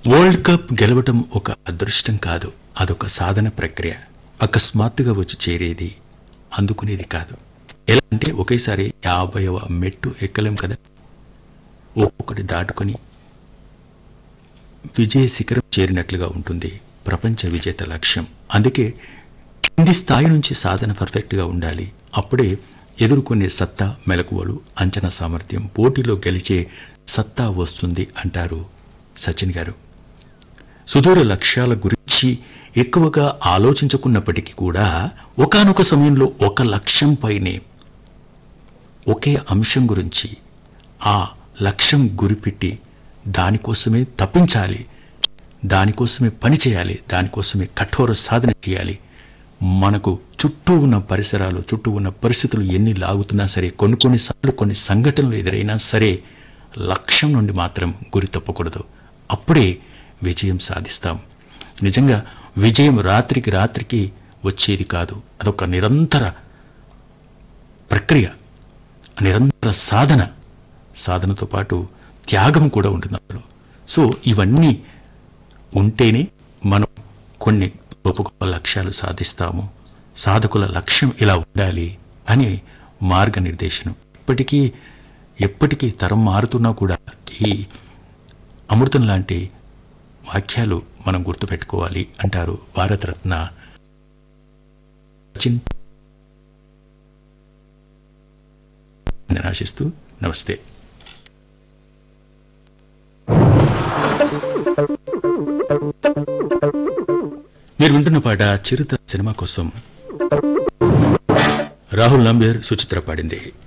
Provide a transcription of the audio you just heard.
world cup గెలవటం ఒక అదృష్టం కాదు అదొక సాధన ప్రక్రియ అకస్మాత్తుగా వచ్చి చేరేది అందుకునేది కాదు ఎలా అంటే ఒకేసారి యాభైవ మెట్టు ఎక్కలేం కదా ఒక్కొక్కటి దాటుకొని విజయ శిఖరం చేరినట్లుగా ఉంటుంది ప్రపంచ విజేత లక్ష్యం అందుకే కింది స్థాయి నుంచి సాధన పర్ఫెక్ట్గా ఉండాలి అప్పుడే ఎదుర్కొనే సత్తా మెలకువలు అంచనా సామర్థ్యం పోటీలో గెలిచే సత్తా వస్తుంది అంటారు సచిన్ గారు సుదూర లక్ష్యాల గురించి ఎక్కువగా ఆలోచించుకున్నప్పటికీ కూడా ఒకానొక సమయంలో ఒక లక్ష్యంపైనే ఒకే అంశం గురించి ఆ లక్ష్యం గురిపెట్టి దానికోసమే తప్పించాలి దానికోసమే పని చేయాలి దానికోసమే కఠోర సాధన చేయాలి మనకు చుట్టూ ఉన్న పరిసరాలు చుట్టూ ఉన్న పరిస్థితులు ఎన్ని లాగుతున్నా సరే కొన్ని కొన్నిసార్లు కొన్ని సంఘటనలు ఎదురైనా సరే లక్ష్యం నుండి మాత్రం గురి తప్పకూడదు అప్పుడే విజయం సాధిస్తాం నిజంగా విజయం రాత్రికి రాత్రికి వచ్చేది కాదు అదొక నిరంతర ప్రక్రియ నిరంతర సాధన సాధనతో పాటు త్యాగం కూడా ఉంటుంది అందులో సో ఇవన్నీ ఉంటేనే మనం కొన్ని గొప్ప గొప్ప లక్ష్యాలు సాధిస్తాము సాధకుల లక్ష్యం ఇలా ఉండాలి అని మార్గనిర్దేశనం ఇప్పటికీ ఎప్పటికీ తరం మారుతున్నా కూడా ఈ అమృతం లాంటి వాక్యాలు మనం గుర్తుపెట్టుకోవాలి అంటారు భారతరత్న సచిన్ నేను ఆశిస్తూ నమస్తే మీరు వింటున్న పాట చిరుత సినిమా కోసం రాహుల్ నంబేర్ సుచిత్ర పాడింది